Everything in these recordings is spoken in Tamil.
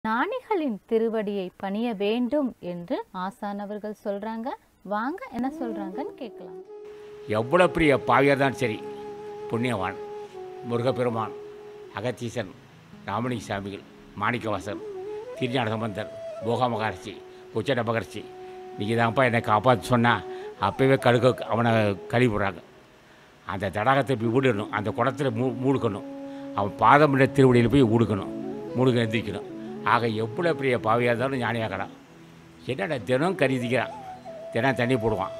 ஞானிகளின் திருவடியை பணிய வேண்டும் என்று ஆசான் அவர்கள் சொல்றாங்க வாங்க என்ன சொல்றாங்கன்னு கேட்கலாம் எவ்வளோ பெரிய பாவியாக தான் சரி புண்ணியவான் முருகப்பெருமான் அகத்தீசன் ராமலிங்க சாமிகள் மாணிக்கவாசன் திருஞான சம்பந்தர் போகா மகர்ஷி உச்சட மகர்ஷி நீங்கள் தான்ப்பா என்னை காப்பாற்ற சொன்னால் அப்போவே கழுக அவனை கழுவி விடுறாங்க அந்த தடாகத்தை போய் ஊடணும் அந்த குடத்தில் மூ மூடுக்கணும் அவன் பாதம் திருவடியில் போய் ஊடுக்கணும் மூடுக எந்திரிக்கணும் ஆக எவ்வளோ பெரிய பாவியாக இருந்தாலும் ஞானியாகலாம் என்னடா தினம் கருதிக்கிறான் தினம் தண்ணி போடுவான்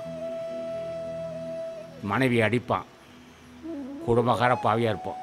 மனைவி அடிப்பான் குடும்பக்கார பாவியாக இருப்போம்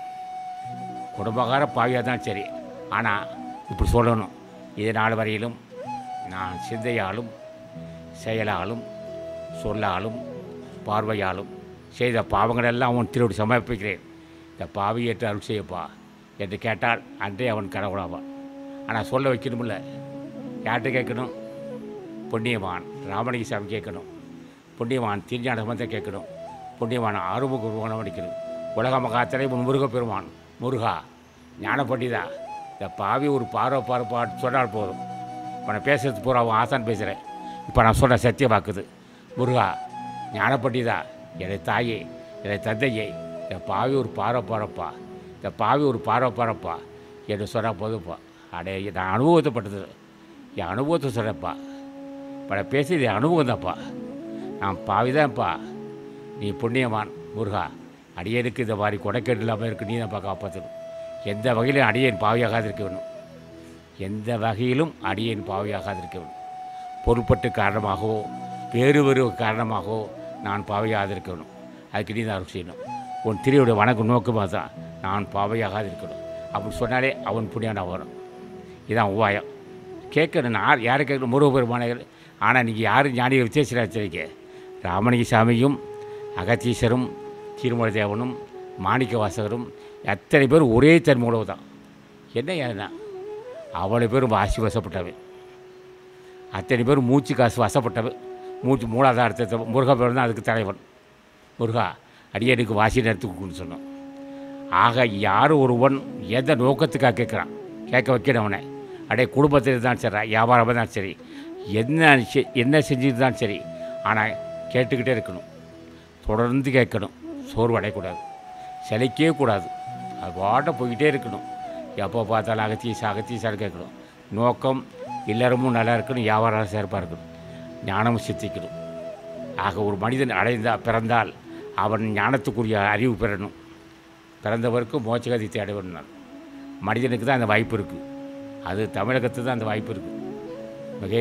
குடும்பக்கார பாவியாக தான் சரி ஆனால் இப்படி சொல்லணும் இது நாள் வரையிலும் நான் சிந்தையாலும் செயலாலும் சொல்லாலும் பார்வையாலும் செய்த பாவங்களெல்லாம் அவன் திருவிடி சமர்ப்பிக்கிறேன் இந்த பாவி ஏற்று அருள் செய்யப்பா என்று கேட்டால் அன்றே அவன் கடவுளாவான் ஆனால் சொல்ல வைக்கணுமில்ல யார்கிட்ட கேட்கணும் புண்ணியவான் ராமலிங்க சாமி கேட்கணும் புண்ணியவான் திருஞான சம்பந்தம் கேட்கணும் புண்ணியவான் ஆறுமுக உருவனம் அடிக்கணும் உலக மகாத்திரை உன் முருக பெருமான் முருகா ஞான பண்டிதா இந்த பாவி ஒரு பார்வை பார்ப்பா சொன்னால் போதும் இப்போ நான் பேசுறது பூரா அவன் ஆசான் பேசுகிறேன் இப்போ நான் சொல்கிற சத்திய வாக்குது முருகா ஞான பண்டிதா என்னை தாயே என்னை தந்தையே இந்த பாவி ஒரு பார்வை பாரப்பா இந்த பாவி ஒரு பார்வை பாரப்பா என்று சொன்னால் போதும்ப்பா அடே நான் அனுபவத்தைப்பட்டது என் அனுபவத்தை சொல்கிறேன்ப்பா இப்போ நான் பேசியது என் அனுபவம் தான்ப்பா நான் பாவிதான்ப்பா நீ புண்ணியவான் முருகா அடியனுக்கு இந்த மாதிரி கொடைக்கேடு இல்லாமல் இருக்கு நீ தான்ப்பா காப்பாற்றணும் எந்த வகையிலும் அடியேன் பாவியாகாது வேணும் எந்த வகையிலும் அடியேன் பாவியாகாது வேணும் பொருட்பட்டு காரணமாகவோ வேறு வேறு காரணமாகவோ நான் பாவையாக இருக்கணும் அதுக்கு நீ தான் அருள் செய்யணும் உன் திரையோட வணக்கம் நோக்கமாக தான் நான் பாவையாகாது இருக்கணும் அப்படி சொன்னாலே அவன் புண்ணியான வரும் இதான் உபாயம் கேட்கணும் நான் யாரை கேட்கணும் முருகப்பெருமானைகள் ஆனால் நீங்கள் யாரும் ஞானியை விசேஷராச்சரிக்க ராமலிங்க சாமியும் அகத்தீஸ்வரும் திருமலை தேவனும் மாணிக்க வாசகரும் அத்தனை பேர் ஒரே தன்மையுளவு தான் என்ன ஏன்னா அவ்வளோ பேரும் வாசி வசப்பட்டவன் அத்தனை பேர் மூச்சு காசு வசப்பட்டவன் மூச்சு மூலாதாரத்தை முருகப்பெருமான் தான் அதுக்கு தலைவன் முருகா அடியனுக்கு வாசி நேரத்துக்கு சொன்னோம் ஆக யார் ஒருவன் எந்த நோக்கத்துக்காக கேட்குறான் கேட்க வைக்கணும் அவனை அடைய குடும்பத்தில் தான் சரி வியாபாரமாக தான் சரி என்ன செ- என்ன செஞ்சது தான் சரி ஆனால் கேட்டுக்கிட்டே இருக்கணும் தொடர்ந்து கேட்கணும் சோர்வு அடையக்கூடாது சிலைக்கவே கூடாது அது பாட்ட போய்கிட்டே இருக்கணும் எப்போ பார்த்தாலும் அகத்தீசா அகத்தீசான்னு கேட்கணும் நோக்கம் இல்லறமும் நல்லா இருக்கணும் வியாபாரம் சிறப்பாக இருக்கணும் ஞானமும் சித்திக்கணும் ஆக ஒரு மனிதன் அடைந்தா பிறந்தால் அவன் ஞானத்துக்குரிய அறிவு பெறணும் பிறந்தவருக்கு மோட்சகதி அடைவனார் மனிதனுக்கு தான் அந்த வாய்ப்பு இருக்குது அது தமிழகத்து தான் அந்த வாய்ப்பு இருக்குது மிகை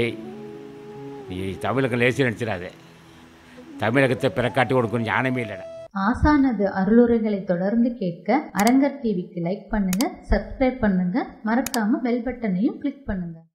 நீ தமிழகம் லேசி நினச்சிடாதே தமிழகத்தை பிறக்காட்டி கொடுக்கணும் ஞானமே இல்லைடா ஆசானது அருளுரைகளை தொடர்ந்து கேட்க அரங்கர் டிவிக்கு லைக் பண்ணுங்க சப்ஸ்கிரைப் பண்ணுங்க மறக்காம பெல் பட்டனையும் கிளிக் பண்ணுங்க